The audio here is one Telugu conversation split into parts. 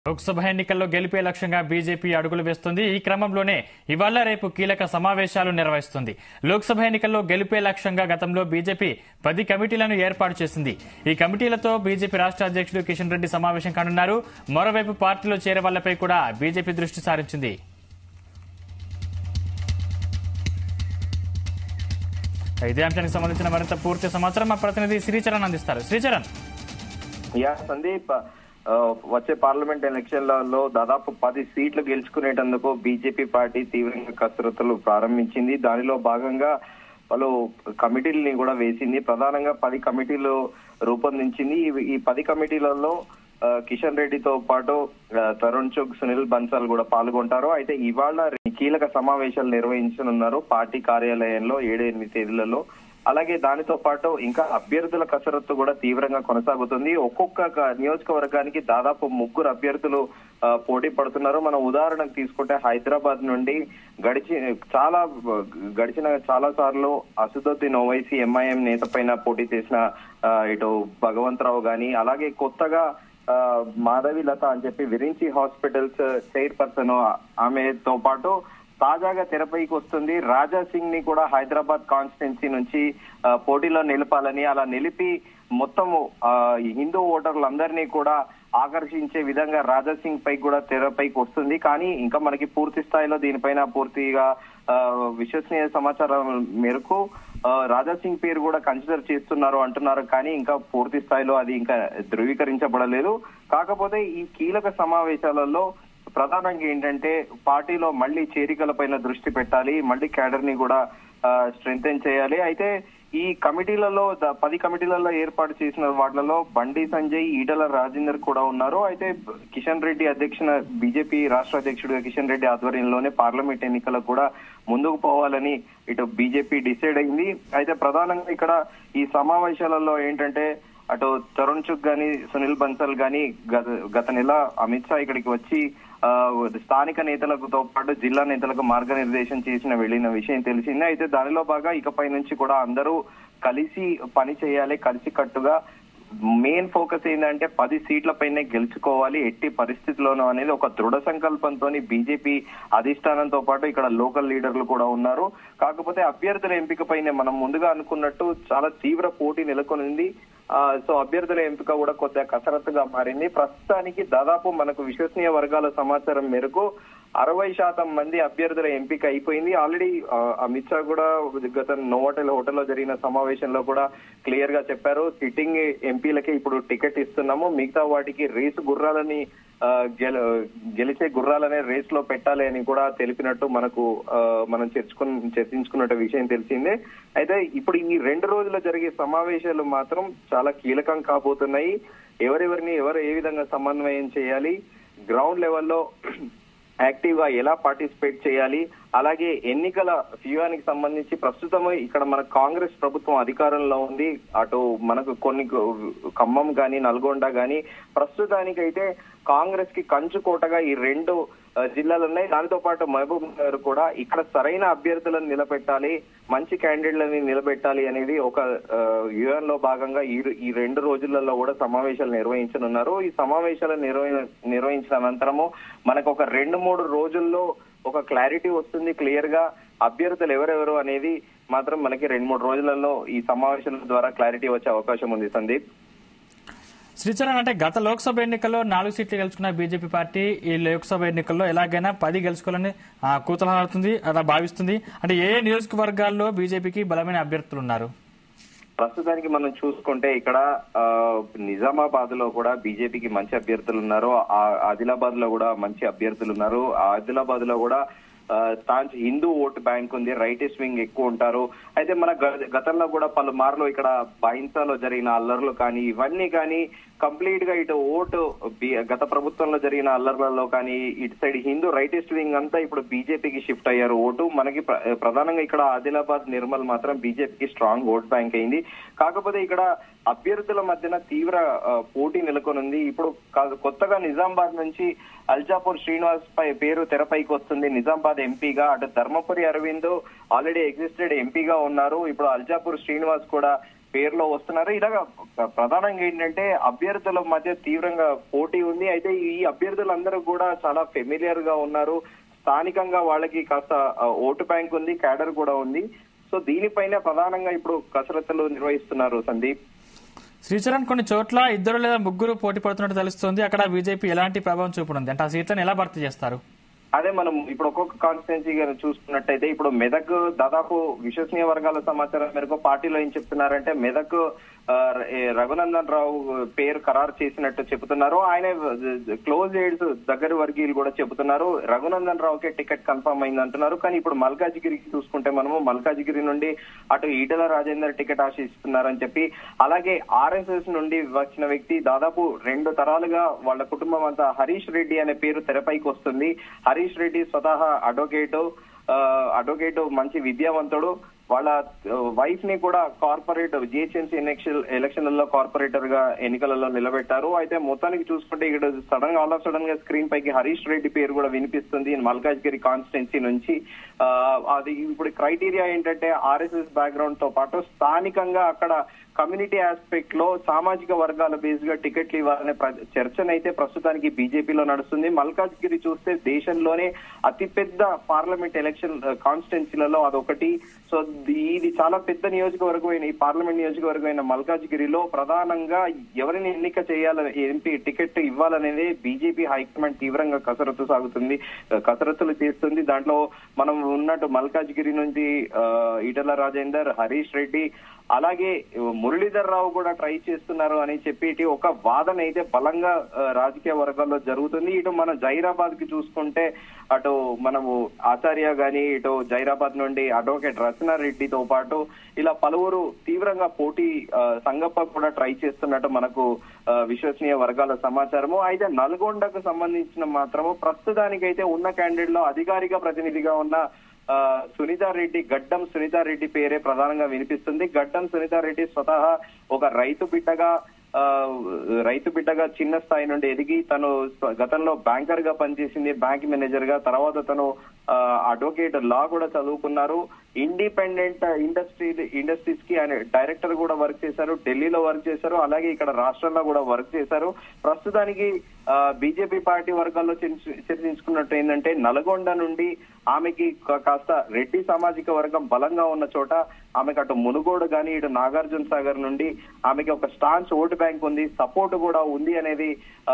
లోక్సభ ఎన్నికల్లో గెలిపే లక్ష్యంగా బీజేపీ అడుగులు వేస్తుంది ఈ క్రమంలోనే ఇవాళ రేపు కీలక సమావేశాలు నిర్వహిస్తుంది లోక్సభ ఎన్నికల్లో గెలిపే లక్ష్యంగా గతంలో బీజేపీ పది కమిటీలను ఏర్పాటు చేసింది ఈ కమిటీలతో బీజేపీ రాష్ట్ర అధ్యక్షుడు కిషన్ రెడ్డి సమావేశం కానున్నారు మరోవైపు పార్టీలో చేరే వాళ్లపై కూడా బీజేపీ దృష్టి సారించింది ఇదే అంశానికి సంబంధించిన మరింత పూర్తి సమాచారం మా ప్రతినిధి శ్రీచరణ్ అందిస్తారు శ్రీచరణ్ యా సందీప్ ఆ, వచ్చే పార్లమెంట్ ఎలక్షన్లలో దాదాపు పది సీట్లు గెలుచుకునేటందుకు బీజేపీ పార్టీ తీవ్రంగా కసరత్తులు ప్రారంభించింది దానిలో భాగంగా పలు కమిటీలని కూడా వేసింది ప్రధానంగా పది కమిటీలు రూపొందించింది ఇవి- ఈ పది కమిటీలలో ఆ, కిషన్ రెడ్డితో పాటు ఆ, తరుణ్ చుగ్ సునీల్ బన్సాల్ కూడా పాల్గొంటారు అయితే ఇవాళ కీలక సమావేశాలు నిర్వహించనున్నారు పార్టీ కార్యాలయంలో ఏడు ఎనిమిది తేదీలలో అలాగే దానితో పాటు ఇంకా అభ్యర్థుల కసరత్తు కూడా తీవ్రంగా కొనసాగుతుంది ఒక్కొక్క క- నియోజకవర్గానికి దాదాపు ముగ్గురు అభ్యర్థులు ఆ, పోటీ పడుతున్నారు మనం ఉదాహరణకు తీసుకుంటే హైదరాబాద్ నుండి గడిచి చాలా గడిచిన చాలా సార్లు అసదుద్దీన్ ఓవైసీ ఎంఐఎం నేత పైన పోటీ చేసిన ఆ, ఇటు భగవంతరావు గాని అలాగే కొత్తగా ఆ, మాధవి లత అని చెప్పి విరించి హాస్పిటల్స్ చైర్పర్సన్ ఆమెతో పాటు తాజాగా తెరపైకి వస్తుంది రాజా సింగ్ ని కూడా హైదరాబాద్ కాన్స్టిట్యున్సీ నుంచి ఆ, పోటీలో నిలపాలని అలా నిలిపి మొత్తము ఆ, ఈ హిందూ ఓటర్లందరినీ కూడా ఆకర్షించే విధంగా రాజా సింగ్ పై కూడా తెరపైకి వస్తుంది కానీ ఇంకా మనకి పూర్తి స్థాయిలో దీనిపైన పూర్తిగా ఆ, విశ్వసనీయ సమాచారం మేరకు ఆ, రాజా సింగ్ పేరు కూడా కన్సిడర్ చేస్తున్నారు అంటున్నారు కానీ ఇంకా పూర్తి స్థాయిలో అది ఇంకా ధృవీకరించబడలేదు కాకపోతే ఈ కీలక సమావేశాలలో ప్రధానంగా ఏంటంటే పార్టీలో మళ్ళీ చేరికల పైన దృష్టి పెట్టాలి మళ్ళీ క్యాడర్ ని కూడా స్ట్రెంగ్ చేయాలి అయితే ఈ కమిటీలలో ద- పది కమిటీలలో ఏర్పాటు చేసిన వాటిలలో బండి సంజయ్ ఈటల రాజేందర్ కూడా ఉన్నారు అయితే కిషన్ రెడ్డి అధ్యక్షన బీజేపీ రాష్ట్ర అధ్యక్షుడిగా కిషన్ రెడ్డి ఆధ్వర్యంలోనే పార్లమెంట్ ఎన్నికలకు కూడా ముందుకు పోవాలని ఇటు బీజేపీ డిసైడ్ అయింది అయితే ప్రధానంగా ఇక్కడ ఈ సమావేశాలలో ఏంటంటే అటు తరుణ్ చుగ్ గాని సునీల్ బన్సల్ గాని గత గత నెల అమిత్ షా ఇక్కడికి వచ్చి ఆ, స్థానిక నేతలతో పాటు జిల్లా నేతలకు మార్గనిర్దేశం చేసిన వెళ్ళిన విషయం తెలిసిందే అయితే దానిలో బాగా ఇకపై నుంచి కూడా అందరూ కలిసి పని చేయాలి కలిసి కట్టుగా మెయిన్ ఫోకస్ ఏంటంటే పది సీట్ల పైనే గెలుచుకోవాలి ఎట్టి పరిస్థితుల్లోనూ అనేది ఒక దృఢ సంకల్పంతో బీజేపీ అధిష్టానంతో పాటు ఇక్కడ లోకల్ లీడర్లు కూడా ఉన్నారు కాకపోతే అభ్యర్థుల ఎంపిక పైనే మనం ముందుగా అనుకున్నట్టు చాలా తీవ్ర పోటీ నెలకొనింది ఆ, సో అభ్యర్థుల ఎంపిక కూడా కొద్దిగా కసరత్తుగా మారింది ప్రస్తుతానికి దాదాపు మనకు విశ్వసనీయ వర్గాల సమాచారం మేరకు అరవై శాతం మంది అభ్యర్థుల ఎంపిక అయిపోయింది ఆల్రెడీ ఆ, అమిత్ షా కూడా గత నోవోటెల్ హోటల్లో జరిగిన సమావేశంలో కూడా క్లియర్ గా చెప్పారు సిట్టింగ్ ఎంపీలకే ఇప్పుడు టికెట్ ఇస్తున్నాము మిగతా వాటికి రేసు గుర్రాలని ఆ, గెల- గెలిచే గుర్రాలనే రేస్ లో పెట్టాలి అని కూడా తెలిపినట్టు మనకు ఆ, మనం చర్చుకుని చర్చించుకున్న విషయం తెలిసిందే అయితే ఇప్పుడు ఈ రెండు రోజులు జరిగే సమావేశాలు మాత్రం చాలా కీలకం కాబోతున్నాయి ఎవరెవరిని ఎవరు ఏ విధంగా సమన్వయం చేయాలి గ్రౌండ్ లెవెల్లో యాక్టివ్ గా ఎలా పార్టిసిపేట్ చేయాలి అలాగే ఎన్నికల వ్యూహానికి సంబంధించి ప్రస్తుతం ఇక్కడ మన కాంగ్రెస్ ప్రభుత్వం అధికారంలో ఉంది అటు మనకు కొన్ని ఖమ్మం గాని నల్గొండ గాని ప్రస్తుతానికైతే కాంగ్రెస్ కి కంచుకోటగా ఈ రెండు ఆ, జిల్లాలు ఉన్నాయి దానితో పాటు మహబూబ్ నగర్ కూడా ఇక్కడ సరైన అభ్యర్థులను నిలబెట్టాలి మంచి క్యాండిడేట్లని నిలబెట్టాలి అనేది ఒక యుఎన్ లో భాగంగా ఈ ఈ రెండు రోజులలో కూడా సమావేశాలు నిర్వహించనున్నారు ఈ సమావేశాలు నిర్వహి నిర్వహించిన అనంతరము మనకు ఒక రెండు మూడు రోజుల్లో ఒక క్లారిటీ వస్తుంది క్లియర్ గా అభ్యర్థులు ఎవరెవరు అనేది మాత్రం మనకి రెండు మూడు రోజులలో ఈ సమావేశాల ద్వారా క్లారిటీ వచ్చే అవకాశం ఉంది సందీప్ శ్రీచరణ్ అంటే గత లోక్సభ ఎన్నికల్లో నాలుగు సీట్లు గెలుచుకున్న బీజేపీ పార్టీ ఈ లోక్సభ ఎన్నికల్లో ఎలాగైనా పది గెలుచుకోవాలని ఆ, కూతలాడుతుంది అలా భావిస్తుంది అంటే ఏ ఏ నియోజకవర్గాల్లో బీజేపీకి బలమైన అభ్యర్థులు ఉన్నారు ప్రస్తుతానికి మనం చూసుకుంటే ఇక్కడ ఆ, నిజామాబాద్ లో కూడా బీజేపీకి మంచి అభ్యర్థులు ఉన్నారు ఆ ఆదిలాబాద్ లో కూడా మంచి అభ్యర్థులు ఉన్నారు ఆ ఆదిలాబాద్ లో కూడా ఆ, స్థానిక హిందూ ఓట్ బ్యాంక్ ఉంది రైటిస్ట్ వింగ్ ఎక్కువ ఉంటారు అయితే మన గ- గతంలో కూడా పలుమార్లు ఇక్కడ బైన్సాలో జరిగిన అల్లర్లు కానీ ఇవన్నీ కానీ కంప్లీట్ గా ఇటు ఓటు బి- గత ప్రభుత్వంలో జరిగిన అల్లర్లలో కానీ ఇటు సైడ్ హిందూ రైటిస్ట్ వింగ్ అంతా ఇప్పుడు బీజేపీకి షిఫ్ట్ అయ్యారు ఓటు మనకి ప్ర- ప్రధానంగా ఇక్కడ ఆదిలాబాద్ నిర్మల్ మాత్రం బీజేపీకి స్ట్రాంగ్ ఓట్ బ్యాంక్ అయింది కాకపోతే ఇక్కడ అభ్యర్థుల మధ్యన తీవ్ర ఆ, పోటీ నెలకొనుంది ఇప్పుడు కా- కొత్తగా నిజామాబాద్ నుంచి అల్జాపూర్ శ్రీనివాస్ పై పేరు తెరపైకి వస్తుంది నిజామాబాద్ ఎంపీగా అటు ధర్మపురి అరవింద్ ఆల్రెడీ ఎగ్జిస్టెడ్ ఎంపీగా ఉన్నారు ఇప్పుడు అల్జాపూర్ శ్రీనివాస్ కూడా పేరులో వస్తున్నారు ఇలాగ ప్రధానంగా ఏంటంటే అభ్యర్థుల మధ్య తీవ్రంగా పోటీ ఉంది అయితే ఈ అభ్యర్థులందరూ కూడా చాలా ఫెమిలియర్ గా ఉన్నారు స్థానికంగా వాళ్ళకి కాస్త ఆ, ఓటు బ్యాంక్ ఉంది క్యాడర్ కూడా ఉంది సో దీనిపైన ప్రధానంగా ఇప్పుడు కసరత్తులు నిర్వహిస్తున్నారు సందీప్ శ్రీచరణ్ కొన్ని చోట్ల ఇద్దరు లేదా ముగ్గురు పోటీ పడుతున్నట్టు తెలుస్తుంది అక్కడ బీజేపీ ఎలాంటి ప్రభావం చూపనుంది అంటే ఆ సీట్లను ఎలా భర్తీ చేస్తారు అదే మనం ఇప్పుడు ఒక్కొక్క కాన్స్టిట్యున్సీ గారు చూసుకున్నట్టయితే ఇప్పుడు మెదక్ దాదాపు విశ్వసనీయ వర్గాల సమాచారం మేరకు పార్టీలో ఏం చెప్తున్నారంటే మెదక్ ఆ, ఏ, రఘునందన్ రావు పేరు ఖరారు చేసినట్టు చెబుతున్నారు ఆయన క్లోజ్ ఎయిడ్స్ దగ్గర వర్గీయులు కూడా చెబుతున్నారు రఘునందన్ రావుకే టికెట్ కన్ఫర్మ్ అయింది అంటున్నారు కానీ ఇప్పుడు మల్కాజిగిరికి చూసుకుంటే మనము మల్కాజిగిరి నుండి అటు ఈటల రాజేందర్ టికెట్ ఆశిస్తున్నారని చెప్పి అలాగే ఆర్ఎస్ఎస్ నుండి వచ్చిన వ్యక్తి దాదాపు రెండు తరాలుగా వాళ్ళ కుటుంబం అంతా హరీష్ రెడ్డి అనే పేరు తెరపైకి వస్తుంది హరీష్ రెడ్డి స్వతహా అడ్వకేట్ అడ్వకేట్ మంచి విద్యావంతుడు వాళ్ళ వైఫ్ ని కూడా కార్పొరేట్ జిహెచ్ఎంసీ ఎలక్షన్ ఎలక్షన్లలో కార్పొరేటర్ గా ఎన్నికలలో నిలబెట్టారు అయితే మొత్తానికి చూసుకుంటే ఇక్కడ సడన్ గా ఆల్ ఆఫ్ సడన్ గా స్క్రీన్ పైకి హరీష్ రెడ్డి పేరు కూడా వినిపిస్తుంది మల్కాజ్గిరి కాన్స్టిట్యున్సీ నుంచి ఆ, అది ఇప్పుడు క్రైటీరియా ఏంటంటే ఆర్ఎస్ఎస్ బ్యాక్గ్రౌండ్ తో పాటు స్థానికంగా అక్కడ కమ్యూనిటీ ఆస్పెక్ట్ లో సామాజిక వర్గాల బేస్ గా టికెట్లు ఇవ్వాలనే ప్ర- చర్చనైతే ప్రస్తుతానికి బీజేపీలో నడుస్తుంది మల్కాజ్గిరి చూస్తే దేశంలోనే అతిపెద్ద పార్లమెంట్ ఎలక్షన్ కాన్స్టిట్యున్సీలలో అదొకటి సో ది- ఇది చాలా పెద్ద నియోజకవర్గమైన ఈ పార్లమెంట్ నియోజకవర్గమైన మల్కాజ్గిరిలో ప్రధానంగా ఎవరిని ఎన్నిక చేయాలని ఎంపీ టికెట్ ఇవ్వాలనేది బీజేపీ హైకమాండ్ తీవ్రంగా కసరత్తు సాగుతుంది కసరత్తులు చేస్తుంది దాంట్లో మనం ఉన్నట్టు మల్కాజ్గిరి నుంచి ఆ, ఈటల రాజేందర్ హరీష్ రెడ్డి అలాగే మురళీధర్ రావు కూడా ట్రై చేస్తున్నారు అని చెప్పి ఇటు ఒక వాదన అయితే బలంగా ఆ, రాజకీయ వర్గాల్లో జరుగుతుంది ఇటు మన జైరాబాద్ కి చూసుకుంటే అటు మనము ఆచార్య గాని ఇటు జైరాబాద్ నుండి అడ్వకేట్ రచనారెడ్డితో పాటు ఇలా పలువురు తీవ్రంగా పోటీ ఆ, సంగప్ప కూడా ట్రై చేస్తున్నట్టు మనకు ఆ, విశ్వసనీయ వర్గాల సమాచారము అయితే నల్గొండకు సంబంధించిన మాత్రము ప్రస్తుతానికైతే ఉన్న క్యాండిడేట్ లో అధికారిక ప్రతినిధిగా ఉన్న ఆ, సునీతారెడ్డి గడ్డం సునీతారెడ్డి పేరే ప్రధానంగా వినిపిస్తుంది గడ్డం సునీతారెడ్డి స్వతహా ఒక రైతు బిడ్డగా ఆ, రైతు బిడ్డగా చిన్న స్థాయి నుండి ఎదిగి తను స్వ- గతంలో బ్యాంకర్ గా పనిచేసింది బ్యాంక్ మేనేజర్ గా తర్వాత తను అడ్వకేట్ లా కూడా చదువుకున్నారు ఇండిపెండెంట్ ఇండస్ట్రీ ఇండస్ట్రీస్ కి ఆయన డైరెక్టర్ కూడా వర్క్ చేశారు ఢిల్లీలో వర్క్ చేశారు అలాగే ఇక్కడ రాష్ట్రంలో కూడా వర్క్ చేశారు ప్రస్తుతానికి బీజేపీ పార్టీ వర్గాల్లో చర్చి- చర్చించుకున్నట్టు ఏంటంటే నల్గొండ నుండి ఆమెకి కా- కాస్త రెడ్డి సామాజిక వర్గం బలంగా ఉన్న చోట ఆమెకు అటు మునుగోడు గాని ఇటు నాగార్జున సాగర్ నుండి ఆమెకి ఒక స్టాన్స్ ఓటు బ్యాంక్ ఉంది సపోర్ట్ కూడా ఉంది అనేది ఆ,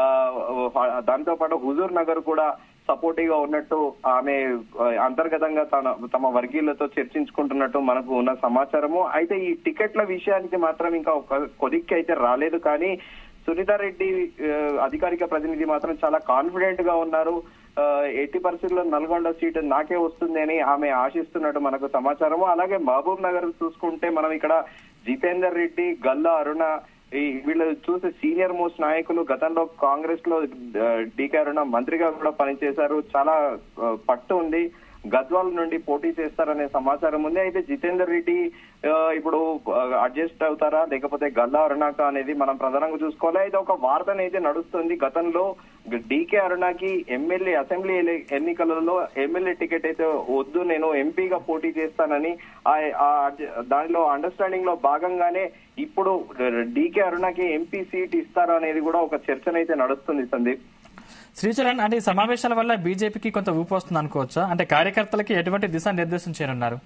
దాంతో పాటు హుజూర్ నగర్ కూడా సపోర్టివ్ గా ఉన్నట్టు ఆమె ఆ, అంతర్గతంగా తన తమ వర్గీయులతో చర్చించుకుంటున్నట్టు మనకు ఉన్న సమాచారము అయితే ఈ టికెట్ల విషయానికి మాత్రం ఇంకా ఒక కొలిక్కి అయితే రాలేదు కానీ సునీతారెడ్డి ఆ, అధికారిక ప్రతినిధి మాత్రం చాలా కాన్ఫిడెంట్ గా ఉన్నారు ఆ, ఎట్టి పరిస్థితుల్లో నల్గొండ సీటు నాకే వస్తుంది అని ఆమె ఆశిస్తున్నట్టు మనకు సమాచారము అలాగే మహబూబ్ నగర్ చూసుకుంటే మనం ఇక్కడ జితేందర్ రెడ్డి గల్లా అరుణ ఈ వీళ్ళు చూసే సీనియర్ మోస్ట్ నాయకులు గతంలో కాంగ్రెస్ లో డీకే అరుణ మంత్రిగా కూడా పనిచేశారు చాలా ఆ, పట్టు ఉంది గద్వాల నుండి పోటీ చేస్తారనే సమాచారం ఉంది అయితే జితేందర్ రెడ్డి ఆ, ఇప్పుడు అడ్జస్ట్ అవుతారా లేకపోతే గల్లా అరుణాక అనేది మనం ప్రధానంగా చూసుకోవాలి అయితే ఒక వార్త అయితే నడుస్తుంది గతంలో డీకే అరుణాకి ఎమ్మెల్యే అసెంబ్లీ ఎలి- ఎన్నికలలో ఎమ్మెల్యే టికెట్ అయితే వద్దు నేను ఎంపీగా పోటీ చేస్తానని ఆ- ఆ అడ్జ- దానిలో అండర్స్టాండింగ్ లో భాగంగానే ఇప్పుడు డీకే అరుణాకి ఎంపీ సీట్ ఇస్తారు అనేది కూడా ఒక చర్చనైతే నడుస్తుంది సందీప్ శ్రీచరణ్ అంటే ఈ సమావేశాల వల్ల బీజేపీకి కొంత ఊపు వస్తుంది అనుకోవచ్చా అంటే కార్యకర్తలకి ఎటువంటి దిశానిర్దేశం చేయనున్నారు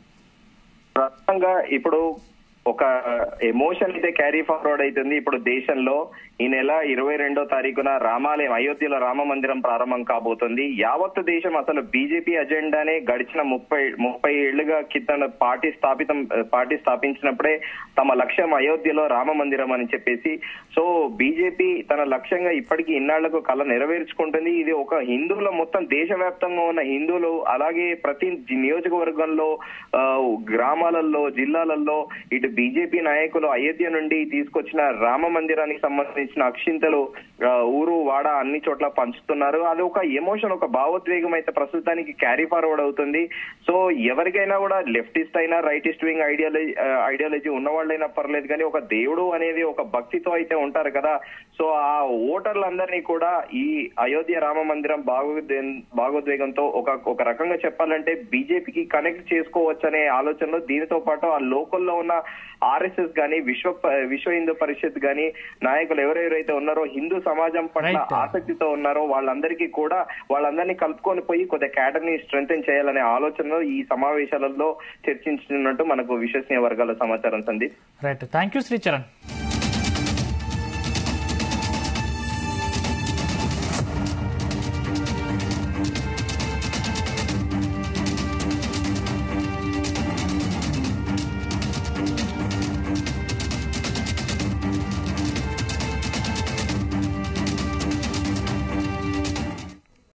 ప్రధానంగా ఇప్పుడు ఒక ఎమోషన్ అయితే క్యారీ ఫార్వర్డ్ అవుతుంది ఇప్పుడు దేశంలో ఈ నెల ఇరవై రెండో తారీఖున రామాలయం అయోధ్యలో రామ మందిరం ప్రారంభం కాబోతుంది యావత్ దేశం అసలు బీజేపీ అజెండానే గడిచిన ముప్పై ముప్పై ఏళ్లుగా కింద పార్టీ స్థాపితం పార్టీ స్థాపించినప్పుడే తమ లక్ష్యం అయోధ్యలో రామ మందిరం అని చెప్పేసి సో బీజేపీ తన లక్ష్యంగా ఇప్పటికీ ఇన్నాళ్లకు కళ నెరవేర్చుకుంటుంది ఇది ఒక హిందువుల మొత్తం దేశవ్యాప్తంగా ఉన్న హిందువులు అలాగే ప్రతి జి- నియోజకవర్గంలో ఆ, గ్రామాలలో జిల్లాలలో ఇటు బీజేపీ నాయకులు అయోధ్య నుండి తీసుకొచ్చిన రామ మందిరానికి సంబంధించిన అక్షింతలు ఆ, ఊరు వాడ అన్ని చోట్ల పంచుతున్నారు అది ఒక ఎమోషన్ ఒక భావోద్వేగం అయితే ప్రస్తుతానికి క్యారీ ఫార్వర్డ్ అవుతుంది సో ఎవరికైనా కూడా లెఫ్టిస్ట్ అయినా రైటిస్ట్ వింగ్ ఐడియాలజీ ఐడియాలజీ ఉన్న వాళ్ళైనా పర్లేదు కానీ ఒక దేవుడు అనేది ఒక భక్తితో అయితే ఉంటారు కదా సో ఆ ఓటర్లందరినీ కూడా ఈ అయోధ్య రామ మందిరం భాగోద్వే భాగోద్వేగంతో ఒక ఒక రకంగా చెప్పాలంటే బీజేపీకి కనెక్ట్ చేసుకోవచ్చు అనే ఆలోచనలో దీనితో పాటు ఆ లోకల్లో ఉన్న ఆర్ఎస్ఎస్ గాని విశ్వ ప- విశ్వ హిందూ పరిషత్ గాని నాయకులు ఎవరెవరైతే ఉన్నారో హిందూ సమాజం పట్ల Right. ఆసక్తితో ఉన్నారో వాళ్ళందరికీ కూడా వాళ్ళందరినీ కలుపుకొని పోయి కొద్దిగా క్యాడర్ ని స్ట్రెంగ్ చేయాలనే ఆలోచనలో ఈ సమావేశాలలో చర్చించినట్టు మనకు విశ్వసనీయ వర్గాల సమాచారం Sandeep right thank you Sricharan